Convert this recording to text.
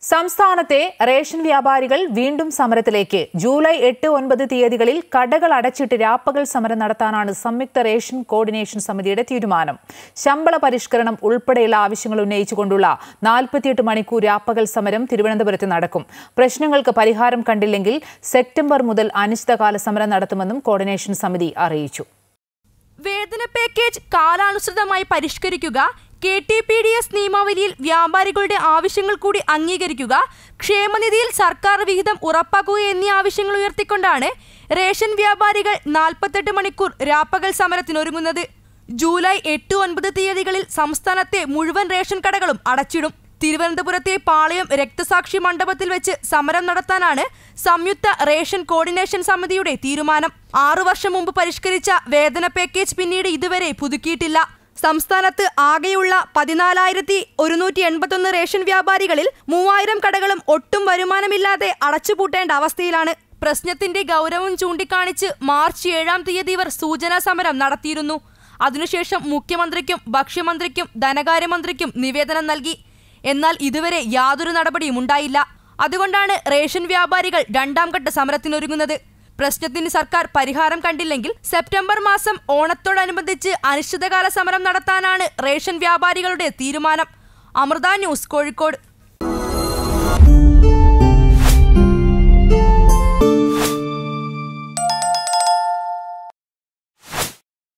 സംസ്ഥാനത്തെ റേഷൻ വ്യാപാരികൾ വീണ്ടും സമരത്തിലേക്ക് ജൂലൈ എട്ട് ഒൻപത് തീയതികളിൽ കടകൾ അടച്ചിട്ട് രാപ്പകൽ സമരം നടത്താനാണ് സംയുക്ത റേഷൻ കോർഡിനേഷൻ സമിതിയുടെ തീരുമാനം ശമ്പള പരിഷ്കരണം ഉൾപ്പെടെയുള്ള ആവശ്യങ്ങൾ ഉന്നയിച്ചുകൊണ്ടുള്ള നാൽപ്പത്തിയെട്ട് മണിക്കൂർ രാപ്പകൽ സമരം തിരുവനന്തപുരത്ത് നടക്കും പ്രശ്നങ്ങൾക്ക് പരിഹാരം കണ്ടില്ലെങ്കിൽ സെപ്റ്റംബർ മുതൽ അനിശ്ചിതകാല സമരം നടത്തുമെന്നും കോർഡിനേഷൻ സമിതി അറിയിച്ചു വേതന പാക്കേജ് കാലാനുസൃതമായി പരിഷ്കരിക്കുക K T P D S നിയമാവലിയിൽ വ്യാപാരികളുടെ ആവശ്യങ്ങൾ കൂടി അംഗീകരിക്കുക ക്ഷേമനിധിയിൽ സർക്കാർ വിഹിതം ഉറപ്പാക്കുക എന്നീ ആവശ്യങ്ങൾ ഉയർത്തിക്കൊണ്ടാണ് റേഷൻ വ്യാപാരികൾ നാൽപ്പത്തെട്ട് മണിക്കൂർ രാപ്പകൽ സമരത്തിനൊരുങ്ങുന്നത് ജൂലൈ എട്ട് ഒൻപത് തീയതികളിൽ സംസ്ഥാനത്തെ മുഴുവൻ റേഷൻ കടകളും അടച്ചിടും തിരുവനന്തപുരത്തെ പാളയം രക്തസാക്ഷി മണ്ഡപത്തിൽ വെച്ച് സമരം നടത്താനാണ് സംയുക്ത റേഷൻ കോർഡിനേഷൻ സമിതിയുടെ തീരുമാനം ആറു വർഷം മുമ്പ് പരിഷ്കരിച്ച വേതന പാക്കേജ് പിന്നീട് ഇതുവരെ പുതുക്കിയിട്ടില്ല സംസ്ഥാനത്ത് ആകെയുള്ള പതിനാലായിരത്തി ഒരുന്നൂറ്റി എൺപത്തൊന്ന് റേഷൻ വ്യാപാരികളിൽ മൂവായിരം കടകളും ഒട്ടും വരുമാനമില്ലാതെ അടച്ചുപൂട്ടേണ്ട അവസ്ഥയിലാണ് പ്രശ്നത്തിന്റെ ഗൗരവം ചൂണ്ടിക്കാണിച്ച് മാർച്ച് ഏഴാം തീയതി ഇവർ സൂചനാ സമരം നടത്തിയിരുന്നു അതിനുശേഷം മുഖ്യമന്ത്രിക്കും ഭക്ഷ്യമന്ത്രിക്കും ധനകാര്യമന്ത്രിക്കും നിവേദനം നൽകി എന്നാൽ ഇതുവരെ യാതൊരു നടപടിയും ഉണ്ടായില്ല അതുകൊണ്ടാണ് റേഷൻ വ്യാപാരികൾ രണ്ടാം ഘട്ട സമരത്തിനൊരുങ്ങുന്നത് പ്രശ്നത്തിന് സർക്കാർ പരിഹാരം കണ്ടില്ലെങ്കിൽ സെപ്റ്റംബർ മാസം ഓണത്തോടനുബന്ധിച്ച് അനിശ്ചിതകാല സമരം നടത്താനാണ് റേഷൻ വ്യാപാരികളുടെ തീരുമാനം അമൃത ന്യൂസ് കോഴിക്കോട്